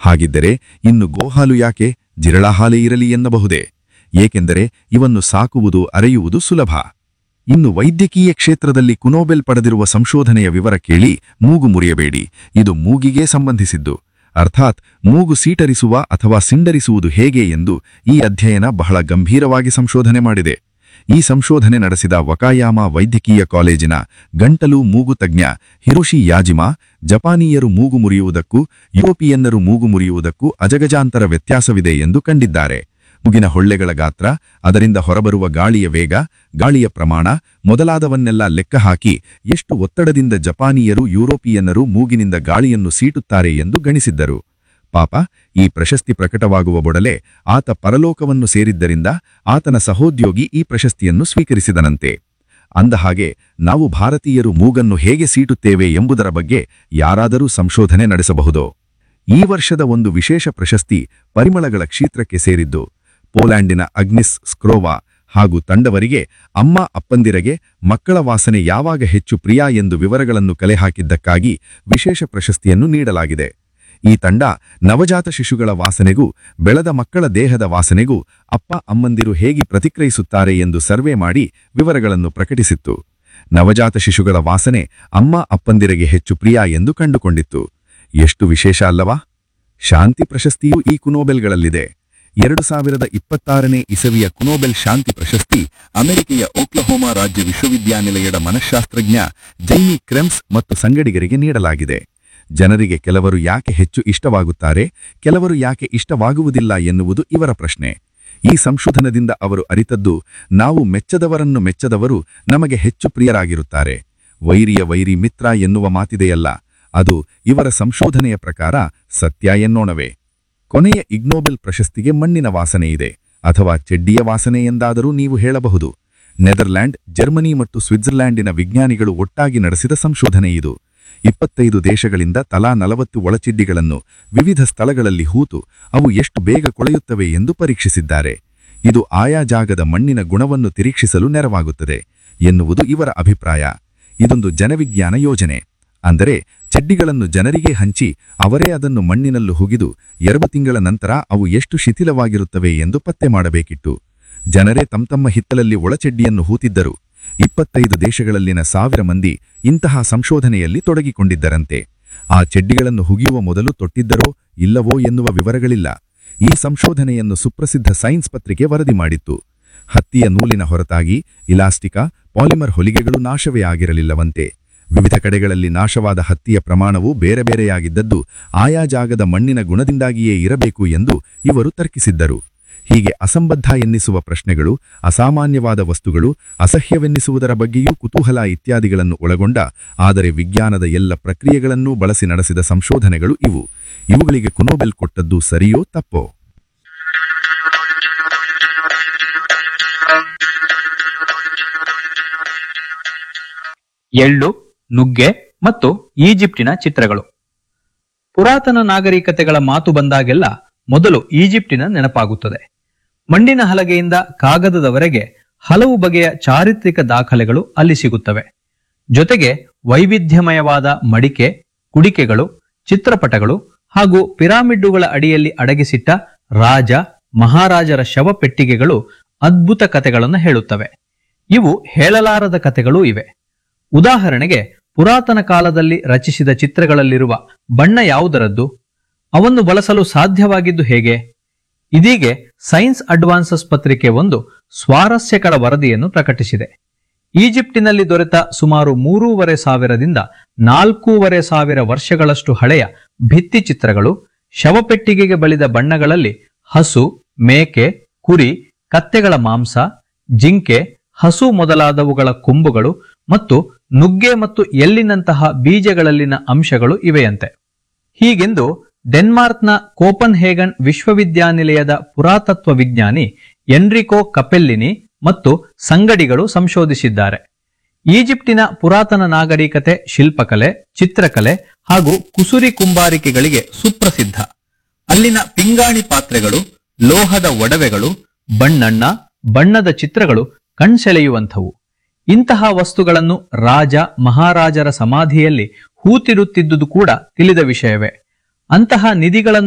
ಹಾಗಿದ್ದರೆ ಇನ್ನು ಗೋಹಾಲು ಯಾಕೆ ಜಿರಳ ಹಾಲೇ ಇರಲಿ ಎನ್ನಬಹುದೇ ಏಕೆಂದರೆ ಇವನ್ನು ಸಾಕುವುದು ಅರೆಯುವುದು ಸುಲಭ ಇನ್ನು ವೈದ್ಯಕೀಯ ಕ್ಷೇತ್ರದಲ್ಲಿ ಕುನೋಬೆಲ್ ಪಡೆದಿರುವ ಸಂಶೋಧನೆಯ ವಿವರ ಕೇಳಿ ಮೂಗು ಮುರಿಯಬೇಡಿ ಇದು ಮೂಗಿಗೆ ಸಂಬಂಧಿಸಿದ್ದು ಅರ್ಥಾತ್ ಮೂಗು ಸೀಟರಿಸುವ ಅಥವಾ ಸಿಂಡರಿಸುವುದು ಹೇಗೆ ಎಂದು ಈ ಅಧ್ಯಯನ ಬಹಳ ಗಂಭೀರವಾಗಿ ಸಂಶೋಧನೆ ಮಾಡಿದೆ ಈ ಸಂಶೋಧನೆ ನಡೆಸಿದ ವಕಾಯಾಮ ವೈದ್ಯಕೀಯ ಕಾಲೇಜಿನ ಗಂಟಲು ಮೂಗು ತಜ್ಞ ಹಿರೋಶಿ ಯಾಜಿಮಾ ಜಪಾನೀಯರು ಮೂಗು ಮುರಿಯುವುದಕ್ಕೂ ಯುರೋಪಿಯನ್ನರು ಮೂಗು ಮುರಿಯುವುದಕ್ಕೂ ಅಜಗಜಾಂತರ ವ್ಯತ್ಯಾಸವಿದೆ ಎಂದು ಕಂಡಿದ್ದಾರೆ ಮುಗಿನ ಹೊಳ್ಳೆಗಳ ಗಾತ್ರ ಅದರಿಂದ ಹೊರಬರುವ ಗಾಳಿಯ ವೇಗ ಗಾಳಿಯ ಪ್ರಮಾಣ ಮೊದಲಾದವನ್ನೆಲ್ಲ ಲೆಕ್ಕ ಹಾಕಿ ಎಷ್ಟು ಒತ್ತಡದಿಂದ ಜಪಾನೀಯರು ಯುರೋಪಿಯನ್ನರು ಮೂಗಿನಿಂದ ಗಾಳಿಯನ್ನು ಸೀಟುತ್ತಾರೆ ಎಂದು ಗಣಿಸಿದ್ದರು ಪಾಪ ಈ ಪ್ರಶಸ್ತಿ ಪ್ರಕಟವಾಗುವ ಬೊಡಲೆ ಆತ ಪರಲೋಕವನ್ನು ಸೇರಿದ್ದರಿಂದ ಆತನ ಸಹೋದ್ಯೋಗಿ ಈ ಪ್ರಶಸ್ತಿಯನ್ನು ಸ್ವೀಕರಿಸಿದನಂತೆ ಅಂದಹಾಗೆ ನಾವು ಭಾರತೀಯರು ಮೂಗನ್ನು ಹೇಗೆ ಸೀಟುತ್ತೇವೆ ಎಂಬುದರ ಬಗ್ಗೆ ಯಾರಾದರೂ ಸಂಶೋಧನೆ ನಡೆಸಬಹುದೋ ಈ ವರ್ಷದ ಒಂದು ವಿಶೇಷ ಪ್ರಶಸ್ತಿ ಪರಿಮಳಗಳ ಕ್ಷೇತ್ರಕ್ಕೆ ಸೇರಿದ್ದು ಪೋಲ್ಯಾಂಡಿನ ಅಗ್ನಿಸ್ ಸ್ಕ್ರೋವಾ ಹಾಗೂ ತಂಡವರಿಗೆ ಅಮ್ಮ ಅಪ್ಪಂದಿರಗೆ ಮಕ್ಕಳ ವಾಸನೆ ಯಾವಾಗ ಹೆಚ್ಚು ಪ್ರಿಯ ಎಂದು ವಿವರಗಳನ್ನು ಕಲೆ ಹಾಕಿದ್ದಕ್ಕಾಗಿ ವಿಶೇಷ ಪ್ರಶಸ್ತಿಯನ್ನು ನೀಡಲಾಗಿದೆ ಈ ತಂಡ ನವಜಾತ ಶಿಶುಗಳ ವಾಸನೆಗೂ ಬೆಳೆದ ಮಕ್ಕಳ ದೇಹದ ವಾಸನೆಗೂ ಅಪ್ಪ ಅಮ್ಮಂದಿರು ಹೇಗೆ ಪ್ರತಿಕ್ರಿಯಿಸುತ್ತಾರೆ ಎಂದು ಸರ್ವೆ ಮಾಡಿ ವಿವರಗಳನ್ನು ಪ್ರಕಟಿಸಿತ್ತು ನವಜಾತ ಶಿಶುಗಳ ವಾಸನೆ ಅಮ್ಮ ಅಪ್ಪಂದಿರಿಗೆ ಹೆಚ್ಚು ಪ್ರಿಯ ಎಂದು ಕಂಡುಕೊಂಡಿತ್ತು ಎಷ್ಟು ವಿಶೇಷ ಅಲ್ಲವಾ ಶಾಂತಿ ಪ್ರಶಸ್ತಿಯೂ ಈ ಕುನೋಬೆಲ್ಗಳಲ್ಲಿದೆ ಎರಡು ಸಾವಿರದ ಇಪ್ಪತ್ತಾರನೇ ಇಸವಿಯ ಕುನೋಬೆಲ್ ಶಾಂತಿ ಪ್ರಶಸ್ತಿ ಅಮೆರಿಕೆಯ ಓಕ್ಲಹೋಮಾ ರಾಜ್ಯ ವಿಶ್ವವಿದ್ಯಾನಿಲಯದ ಮನಃಶಾಸ್ತ್ರಜ್ಞ ಜೈಮಿ ಕ್ರೆಮ್ಸ್ ಮತ್ತು ಸಂಗಡಿಗರಿಗೆ ನೀಡಲಾಗಿದೆ ಜನರಿಗೆ ಕೆಲವರು ಯಾಕೆ ಹೆಚ್ಚು ಇಷ್ಟವಾಗುತ್ತಾರೆ ಕೆಲವರು ಯಾಕೆ ಇಷ್ಟವಾಗುವುದಿಲ್ಲ ಎನ್ನುವುದು ಇವರ ಪ್ರಶ್ನೆ ಈ ಸಂಶೋಧನದಿಂದ ಅವರು ಅರಿತದ್ದು ನಾವು ಮೆಚ್ಚದವರನ್ನು ಮೆಚ್ಚದವರು ನಮಗೆ ಹೆಚ್ಚು ಪ್ರಿಯರಾಗಿರುತ್ತಾರೆ ವೈರಿಯ ವೈರಿ ಮಿತ್ರ ಎನ್ನುವ ಮಾತಿದೆಯಲ್ಲ ಅದು ಇವರ ಸಂಶೋಧನೆಯ ಪ್ರಕಾರ ಸತ್ಯ ಎನ್ನೋಣವೇ ಕೊನೆಯ ಇಗ್ನೋಬೆಲ್ ಪ್ರಶಸ್ತಿಗೆ ಮಣ್ಣಿನ ವಾಸನೆ ಇದೆ ಅಥವಾ ಚೆಡ್ಡಿಯ ವಾಸನೆ ಎಂದಾದರೂ ನೀವು ಹೇಳಬಹುದು ನೆದರ್ಲ್ಯಾಂಡ್ ಜರ್ಮನಿ ಮತ್ತು ಸ್ವಿಟ್ಜರ್ಲ್ಯಾಂಡಿನ ವಿಜ್ಞಾನಿಗಳು ಒಟ್ಟಾಗಿ ನಡೆಸಿದ ಸಂಶೋಧನೆ ಇದು ಇಪ್ಪತ್ತೈದು ದೇಶಗಳಿಂದ ತಲಾ ನಲವತ್ತು ಒಳಚಿಡ್ಡಿಗಳನ್ನು ವಿವಿಧ ಸ್ಥಳಗಳಲ್ಲಿ ಹೂತು ಅವು ಎಷ್ಟು ಬೇಗ ಕೊಳೆಯುತ್ತವೆ ಎಂದು ಪರೀಕ್ಷಿಸಿದ್ದಾರೆ ಇದು ಆಯಾ ಜಾಗದ ಮಣ್ಣಿನ ಗುಣವನ್ನು ನಿರೀಕ್ಷಿಸಲು ನೆರವಾಗುತ್ತದೆ ಎನ್ನುವುದು ಇವರ ಅಭಿಪ್ರಾಯ ಇದೊಂದು ಜನವಿಜ್ಞಾನ ಯೋಜನೆ ಅಂದರೆ ಚೆಡ್ಡಿಗಳನ್ನು ಜನರಿಗೆ ಹಂಚಿ ಅವರೇ ಅದನ್ನು ಮಣ್ಣಿನಲ್ಲೂ ಹುಗಿದು ಎರಡು ತಿಂಗಳ ನಂತರ ಅವು ಎಷ್ಟು ಶಿಥಿಲವಾಗಿರುತ್ತವೆ ಎಂದು ಪತ್ತೆ ಮಾಡಬೇಕಿತ್ತು ಜನರೇ ತಮ್ಮ ಹಿತ್ತಲಲ್ಲಿ ಒಳಚೆಡ್ಡಿಯನ್ನು ಹೂತಿದ್ದರು ಇಪ್ಪತ್ತೈದು ದೇಶಗಳಲ್ಲಿನ ಸಾವಿರ ಮಂದಿ ಇಂತಹ ಸಂಶೋಧನೆಯಲ್ಲಿ ತೊಡಗಿಕೊಂಡಿದ್ದರಂತೆ ಆ ಚೆಡ್ಡಿಗಳನ್ನು ಹುಗಿಯುವ ಮೊದಲು ತೊಟ್ಟಿದ್ದರೋ ಇಲ್ಲವೋ ಎನ್ನುವ ವಿವರಗಳಿಲ್ಲ ಈ ಸಂಶೋಧನೆಯನ್ನು ಸುಪ್ರಸಿದ್ಧ ಸೈನ್ಸ್ ಪತ್ರಿಕೆ ವರದಿ ಮಾಡಿತ್ತು ಹತ್ತಿಯ ನೂಲಿನ ಹೊರತಾಗಿ ಇಲಾಸ್ಟಿಕಾ ಪಾಲಿಮರ್ ಹೊಲಿಗೆಗಳು ನಾಶವೇ ಆಗಿರಲಿಲ್ಲವಂತೆ ವಿವಿಧ ಕಡೆಗಳಲ್ಲಿ ನಾಶವಾದ ಹತ್ತಿಯ ಪ್ರಮಾಣವು ಬೇರೆ ಬೇರೆಯಾಗಿದ್ದದ್ದು ಆಯಾ ಜಾಗದ ಮಣ್ಣಿನ ಗುಣದಿಂದಾಗಿಯೇ ಇರಬೇಕು ಎಂದು ಇವರು ತರ್ಕಿಸಿದ್ದರು ಹೀಗೆ ಅಸಂಬದ್ಧ ಎನ್ನಿಸುವ ಪ್ರಶ್ನೆಗಳು ಅಸಾಮಾನ್ಯವಾದ ವಸ್ತುಗಳು ಅಸಹ್ಯವೆನ್ನಿಸುವುದರ ಬಗ್ಗೆಯೂ ಕುತೂಹಲ ಇತ್ಯಾದಿಗಳನ್ನು ಒಳಗೊಂಡ ಆದರೆ ವಿಜ್ಞಾನದ ಎಲ್ಲ ಪ್ರಕ್ರಿಯೆಗಳನ್ನೂ ಬಳಸಿ ನಡೆಸಿದ ಸಂಶೋಧನೆಗಳು ಇವು ಇವುಗಳಿಗೆ ಕುನೋಬೆಲ್ ಕೊಟ್ಟದ್ದು ಸರಿಯೋ ತಪ್ಪೋ ಎಳ್ಳು ನುಗ್ಗೆ ಮತ್ತು ಈಜಿಪ್ಟಿನ ಚಿತ್ರಗಳು ಪುರಾತನ ನಾಗರಿಕತೆಗಳ ಮಾತು ಬಂದಾಗೆಲ್ಲ ಮೊದಲು ಈಜಿಪ್ಟಿನ ನೆನಪಾಗುತ್ತದೆ ಮಣ್ಣಿನ ಹಲಗೆಯಿಂದ ಕಾಗದದವರೆಗೆ ಹಲವು ಬಗೆಯ ಚಾರಿತ್ರಿಕ ದಾಖಲೆಗಳು ಅಲ್ಲಿ ಸಿಗುತ್ತವೆ ಜೊತೆಗೆ ವೈವಿಧ್ಯಮಯವಾದ ಮಡಿಕೆ ಕುಡಿಕೆಗಳು ಚಿತ್ರಪಟಗಳು ಹಾಗೂ ಪಿರಾಮಿಡ್ಡುಗಳ ಅಡಿಯಲ್ಲಿ ಅಡಗಿಸಿಟ್ಟ ರಾಜ ಮಹಾರಾಜರ ಶವಪೆಟ್ಟಿಗೆಗಳು ಅದ್ಭುತ ಕಥೆಗಳನ್ನು ಹೇಳುತ್ತವೆ ಇವು ಹೇಳಲಾರದ ಕಥೆಗಳೂ ಇವೆ ಉದಾಹರಣೆಗೆ ಪುರಾತನ ಕಾಲದಲ್ಲಿ ರಚಿಸಿದ ಚಿತ್ರಗಳಲ್ಲಿರುವ ಬಣ್ಣ ಯಾವುದರದ್ದು ಅವನ್ನು ಬಳಸಲು ಸಾಧ್ಯವಾಗಿದ್ದು ಹೇಗೆ ಇದೀಗೆ ಸೈನ್ಸ್ ಅಡ್ವಾನ್ಸಸ್ ಪತ್ರಿಕೆ ಒಂದು ಸ್ವಾರಸ್ಯಕರ ವರದಿಯನ್ನು ಪ್ರಕಟಿಸಿದೆ ಈಜಿಪ್ಟಿನಲ್ಲಿ ದೊರೆತ ಸುಮಾರು ಮೂರೂವರೆ ಸಾವಿರದಿಂದ ನಾಲ್ಕೂವರೆ ಸಾವಿರ ವರ್ಷಗಳಷ್ಟು ಹಳೆಯ ಭಿತ್ತಿ ಚಿತ್ರಗಳು ಶವಪೆಟ್ಟಿಗೆಗೆ ಬಳಿದ ಬಣ್ಣಗಳಲ್ಲಿ ಹಸು ಮೇಕೆ ಕುರಿ ಕತ್ತೆಗಳ ಮಾಂಸ ಜಿಂಕೆ ಹಸು ಮೊದಲಾದವುಗಳ ಕೊಂಬುಗಳು ಮತ್ತು ನುಗ್ಗೆ ಮತ್ತು ಎಲ್ಲಿನಂತಹ ಬೀಜಗಳಲ್ಲಿನ ಅಂಶಗಳು ಇವೆಯಂತೆ ಹೀಗೆಂದು ಡೆನ್ಮಾರ್ಕ್ನ ಕೋಪನ್ ಹೇಗನ್ ವಿಶ್ವವಿದ್ಯಾನಿಲಯದ ಪುರಾತತ್ವ ವಿಜ್ಞಾನಿ ಎನ್ರಿಕೋ ಕಪೆಲ್ಲಿನಿ ಮತ್ತು ಸಂಗಡಿಗಳು ಸಂಶೋಧಿಸಿದ್ದಾರೆ ಈಜಿಪ್ಟಿನ ಪುರಾತನ ನಾಗರಿಕತೆ ಶಿಲ್ಪಕಲೆ ಚಿತ್ರಕಲೆ ಹಾಗೂ ಕುಸುರಿ ಕುಂಬಾರಿಕೆಗಳಿಗೆ ಸುಪ್ರಸಿದ್ಧ ಅಲ್ಲಿನ ಪಿಂಗಾಣಿ ಪಾತ್ರೆಗಳು ಲೋಹದ ಒಡವೆಗಳು ಬಣ್ಣಣ್ಣ ಬಣ್ಣದ ಚಿತ್ರಗಳು ಕಣ್ಸೆಳೆಯುವಂಥವು ಇಂತಹ ವಸ್ತುಗಳನ್ನು ರಾಜ ಮಹಾರಾಜರ ಸಮಾಧಿಯಲ್ಲಿ ಹೂತಿರುತ್ತಿದ್ದುದು ಕೂಡ ತಿಳಿದ ವಿಷಯವೇ ಅಂತಹ ನಿಧಿಗಳನ್ನು